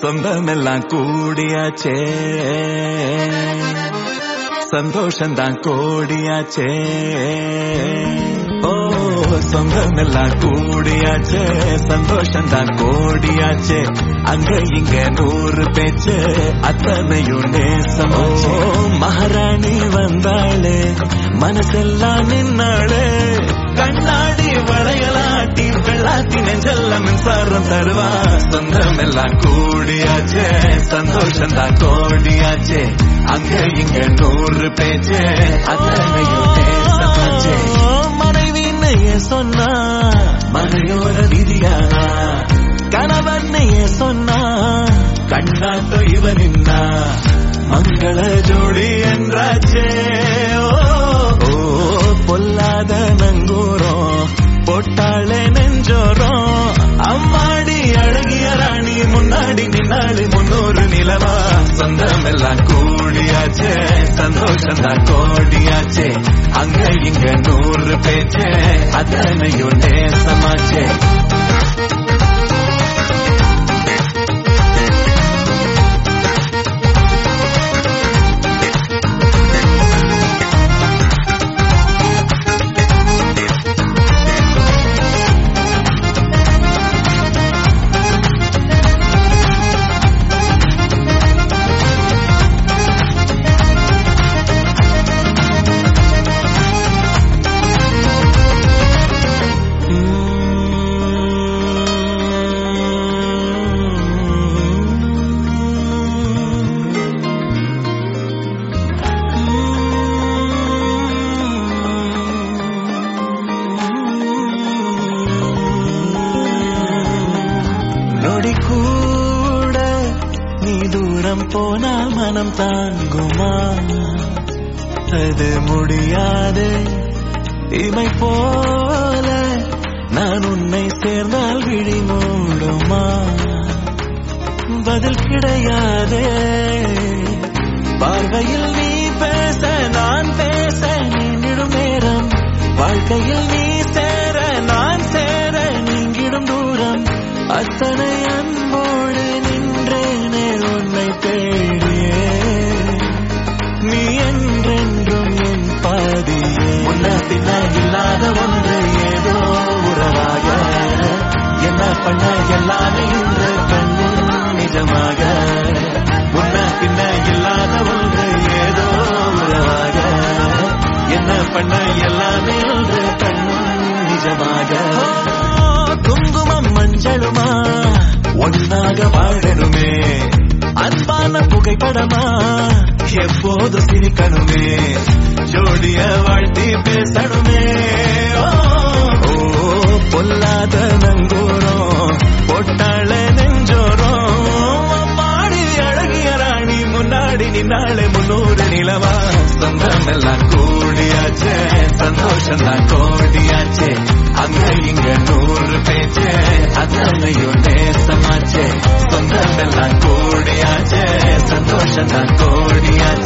சொந்தமெல்லாம் கூடியாச்சே சந்தோஷந்தான் கோடியாச்சே ஓ சொந்தமெல்லாம் கூடியாச்சே சந்தோஷந்தான் கோடியாச்சே அங்க இங்க நூறு பேச்சு அத்தனையும் நேசமாச்சே மகாராணி வந்தாளே மனசெல்லாம் நின்னாளே கண்ணாடி வளையலாட்டி வெள்ளாத்தி நெஞ்செல்லாம் மின்சாரம் தருவா சொந்தம் எல்லாம் கூடியாச்சே சந்தோஷம் தான் கோடியாச்சே அங்க இங்க நூறு பேச்சே அத்தனையும் நேசமாச்சே மனைவின்னு ஏன் சொன்னா மனையோர விதியானா கணவன் ஏன் சொன்னா கண்ணாட்டோ இவனின்னா மங்கள ஜோடி என்றாச்சே ஓ ஓ பொல்லாத நங்கூரம் போட்டாளே நெஞ்சோரம் அம்மாடி அழகிய ராணி முன்னாடி நின்னாளி முன்னூறு நிலவா சொந்தம் எல்லாம் கூடியாச்சே சந்தோஷம் தான் கோடியாச்சே அங்க இங்க நூறு பேச்சே அத்தனையும் நேசமாச்சே நொடி கூட நீ தூரம் போனால் மனம் தாங்குமா அது முடியாது இமை போல நான் உன்னை சேர்ந்தால் விழி மூடுமா பதில் கிடையாதே பார்வையில் நீ பேச நான் பேச நீண்டிடும் நேரம் வாழ்க்கையில் நீ சேர நான் சேர நீங்கிடும் தூரம் அத்தனை அன்போடு நின்றேனே உன்னை தேடியே நீ என்றென்றும் என் பாதியே முன்ன பின்ன இல்லாத ஒன்று ஏதோ உறவாக என்ன பண்ண எல்லாமே இன்று கண்ணில் நிஜமாக முன்ன பின்ன இல்லாத ஒன்று ஏதோ உறவாக என்ன பண்ண எல்லாமே இன்று கண்ணில் நிஜமாக குங்குமம் மஞ்சளுமா ஒன்னாக வாழணுமே அன்பான புகைப்படமா எப்போது சிரிக்கணுமே ஜோடிய வாழ்த்தி பேசணுமே ஓ, ஓ பொல்லாத நங்கூரம் பொட்டாள நெஞ்சோரம் பாடி அழகிய ராணி முன்னாடி நின்னாளே முன்னூறு நிலவா சொந்தம் எல்லாம் கூடியாச்சே சந்தோஷம் தான் கோடியாச்சே அங்க இங்க நூறு பேச்சே அத்தனையும் நேசமாச்சே சொந்தம் எல்லாம் கூடியாச்சே சந்தோஷம் தான் கோடியாச்சே